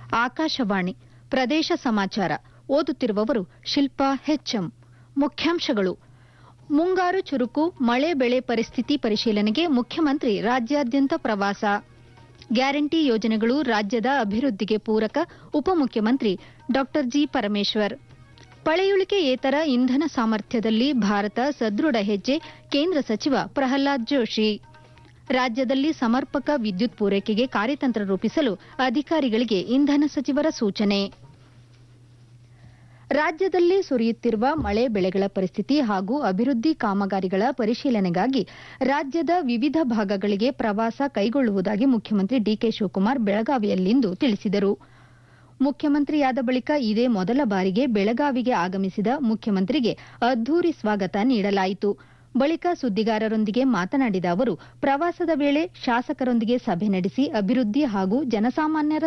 ಆಕಾಶವಾಣಿ ಪ್ರದೇಶ ಸಮಾಚಾರ ಓದುತ್ತಿರುವವರು ಶಿಲ್ಪಾ ಹೆಚ್ಎಂ ಮುಖ್ಯಾಂಶಗಳು ಮುಂಗಾರು ಚುರುಕು ಮಳೆ ಬೆಳೆ ಪರಿಸ್ಥಿತಿ ಪರಿಶೀಲನೆಗೆ ಮುಖ್ಯಮಂತ್ರಿ ರಾಜ್ಯಾದ್ಯಂತ ಪ್ರವಾಸ ಗ್ಯಾರಂಟಿ ಯೋಜನೆಗಳು ರಾಜ್ಯದ ಅಭಿವೃದ್ಧಿಗೆ ಪೂರಕ ಉಪಮುಖ್ಯಮಂತ್ರಿ ಡಾ ಜಿ ಪರಮೇಶ್ವರ್ ಪಳೆಯುಳಿಕೆಯೇತರ ಇಂಧನ ಸಾಮರ್ಥ್ಯದಲ್ಲಿ ಭಾರತ ಸದೃಢ ಹೆಜ್ಜೆ ಕೇಂದ್ರ ಸಚಿವ ಪ್ರಹ್ಲಾದ್ ಜೋಶಿ ರಾಜ್ಯದಲ್ಲಿ ಸಮರ್ಪಕ ವಿದ್ಯುತ್ ಪೂರೈಕೆಗೆ ಕಾರ್ಯತಂತ್ರ ರೂಪಿಸಲು ಅಧಿಕಾರಿಗಳಿಗೆ ಇಂಧನ ಸಚಿವರ ಸೂಚನೆ ರಾಜ್ಯದಲ್ಲಿ ಸುರಿಯುತ್ತಿರುವ ಮಳೆ ಬೆಳೆಗಳ ಪರಿಸ್ಥಿತಿ ಹಾಗೂ ಅಭಿವೃದ್ಧಿ ಕಾಮಗಾರಿಗಳ ಪರಿಶೀಲನೆಗಾಗಿ ರಾಜ್ಯದ ವಿವಿಧ ಭಾಗಗಳಿಗೆ ಪ್ರವಾಸ ಕೈಗೊಳ್ಳುವುದಾಗಿ ಮುಖ್ಯಮಂತ್ರಿ ಡಿಕೆ ಶಿವಕುಮಾರ್ ಬೆಳಗಾವಿಯಲ್ಲಿಂದು ತಿಳಿಸಿದರು ಮುಖ್ಯಮಂತ್ರಿಯಾದ ಬಳಿಕ ಇದೇ ಮೊದಲ ಬಾರಿಗೆ ಬೆಳಗಾವಿಗೆ ಆಗಮಿಸಿದ ಮುಖ್ಯಮಂತ್ರಿಗೆ ಅದ್ದೂರಿ ಸ್ವಾಗತ ನೀಡಲಾಯಿತು ಬಳಿಕ ಸುದ್ದಿಗಾರರೊಂದಿಗೆ ಮಾತನಾಡಿದ ಅವರು ಪ್ರವಾಸದ ವೇಳೆ ಶಾಸಕರೊಂದಿಗೆ ಸಭೆ ನಡೆಸಿ ಅಭಿವೃದ್ಧಿ ಹಾಗೂ ಜನಸಾಮಾನ್ಯರ